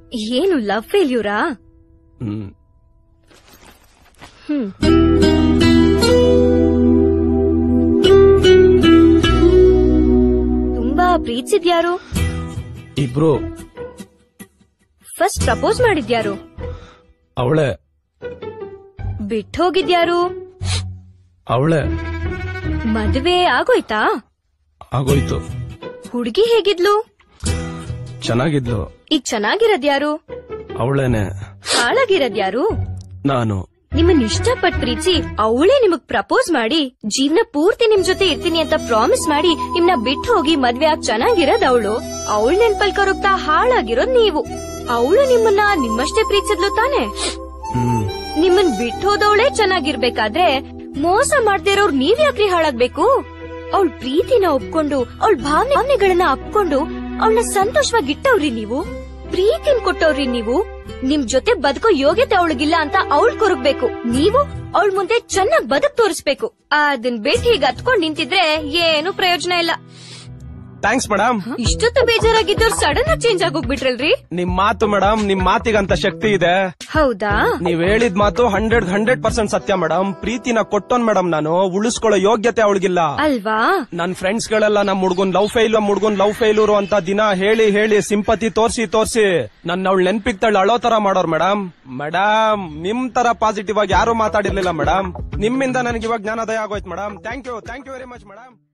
ಏನು ಲವ್ ಫೇಲ್ಯೂರಾ ಹ್ಮ್ ಹ್ಮ್ ತುಂಬಾ ಪ್ರೀತಿಸಿದ್ಯಾರು ಇಬ್ರು ಫಸ್ಟ್ ಪ್ರಪೋಸ್ ಮಾಡಿದ್ಯಾರು ಅವಳೆ ಬಿಟ್ಟು ಹೋಗಿದ್ಯಾರು ಅವಳೆ ಮದ್ವೆ ಆಗೋಯ್ತಾ ಆಗೋಯ್ತು ಹುಡುಗಿ ಹೇಗಿದ್ಲು ಚೆನ್ನಾಗಿದ್ಲು ಈಗ ಚೆನ್ನಾಗಿರೋದ್ಯಾರು ಅವಳೇನೆ ಹಾಳಾಗಿರೋದ್ಯಾರು ನಾನು ನಿಮ್ಮನ್ನ ಇಷ್ಟಪಟ್ ಪ್ರೀತಿ ಅವಳೇ ನಿಮಗ್ ಪ್ರಪೋಸ್ ಮಾಡಿ ಜೀವನ ಪೂರ್ತಿ ನಿಮ್ ಜೊತೆ ಇರ್ತೀನಿ ಅಂತ ಪ್ರಾಮಿಸ್ ಮಾಡಿ ನಿಮ್ನ ಬಿಟ್ಟು ಹೋಗಿ ಮದ್ವೆ ಆಗ್ ಚೆನ್ನಾಗಿರೋದ್ ಅವಳು ಅವಳ ನೆನ್ಪಲ್ ಕರುಗ್ತಾ ಹಾಳಾಗಿರೋದ್ ನೀವು ಅವಳು ನಿಮ್ಮನ್ನ ನಿಮ್ಮಷ್ಟೇ ಪ್ರೀತಿಸಿದ್ಲು ತಾನೆ ಹ್ಮ್ ನಿಮ್ಮನ್ ಬಿಟ್ಟು ಹೋದವಳೇ ಚೆನ್ನಾಗಿರ್ಬೇಕಾದ್ರೆ ಮೋಸ ಮಾಡ್ದೇ ಇರೋರ್ ನೀವ್ ಯಾಕ್ರಿ ಹಾಳಾಗ್ಬೇಕು ಅವಳ ಪ್ರೀತಿನ ಒಪ್ಕೊಂಡು ಅವಳ ಭಾವನೆಗಳನ್ನ ಅಪ್ಕೊಂಡು ಅವಳನ್ನ ಸಂತೋಷವಾಗಿ ಇಟ್ಟವ್ರಿ ನೀವು ಪ್ರೀತಿನ್ ಕೊಟ್ಟವ್ರಿ ನೀವು ನಿಮ್ ಜೊತೆ ಬದುಕೋ ಯೋಗ್ಯತೆ ಅವಳಿಗಿಲ್ಲ ಅಂತ ಅವಳು ಕೊರಗ್ಬೇಕು ನೀವು ಅವಳ ಮುಂದೆ ಚೆನ್ನಾಗ್ ಬದುಕ್ ತೋರಿಸ್ಬೇಕು ಅದನ್ ಬಿಟ್ಟು ಹೀಗ್ ಹತ್ಕೊಂಡ್ ನಿಂತಿದ್ರೆ ಏನು ಪ್ರಯೋಜನ ಇಲ್ಲ ಥ್ಯಾಂಕ್ಸ್ ಮೇಡಮ್ ಇಷ್ಟೊತ್ತು ಬೇಜಾರಾಗಿದ್ದವ್ರು ಸಡನ್ ಆಗಿ ಚೇಂಜ್ ಆಗೋಗ್ಬಿಟ್ರಲ್ರಿ ನಿಮ್ ಮಾತು ಮೇಡಮ್ ನಿಮ್ ಮಾತಿಗಂತ ಶಕ್ತಿ ಇದೆ ಹೌದಾ ನೀವ್ ಹೇಳಿದ ಮಾತು ಹಂಡ್ರೆಡ್ ಹಂಡ್ರೆಡ್ ಪರ್ಸೆಂಟ್ ಸತ್ಯ ಮೇಡಮ್ ಪ್ರೀತಿನ ಕೊಟ್ಟೋನ್ ಮೇಡಮ್ ನಾನು ಉಳಿಸ್ಕೊಳ್ಳೋ ಯೋಗ್ಯತೆ ಅವಳಿಗಿಲ್ಲ ಅಲ್ವಾ ನನ್ ಫ್ರೆಂಡ್ಸ್ ಗಳೆಲ್ಲ ನಮ್ ಹುಡ್ಗನ್ ಲವ್ ಫೈಲ್ ಹುಡ್ಗನ್ ಲವ್ ಫೈಲೂರು ಅಂತ ದಿನ ಹೇಳಿ ಹೇಳಿ ಸಿಂಪತಿ ತೋರ್ಸಿ ತೋರ್ಸಿ ನನ್ನ ಅವಳು ನೆನ್ಪಿಗ್ ತಳ್ಳಿ ಅಳೋ ತರ ಮಾಡೋರ್ ಮೇಡಮ್ ಮೇಡಮ್ ನಿಮ್ ತರ ಪಾಸಿಟಿವ್ ಆಗಿ ಯಾರು ಮಾತಾಡಿರ್ಲಿಲ್ಲ ಮೇಡಮ್ ನಿಮ್ಮಿಂದ ನನಗೆ ಇವಾಗ ಜ್ಞಾನೋದಯ ಆಗೋಯ್ತು madam thank you thank you very much madam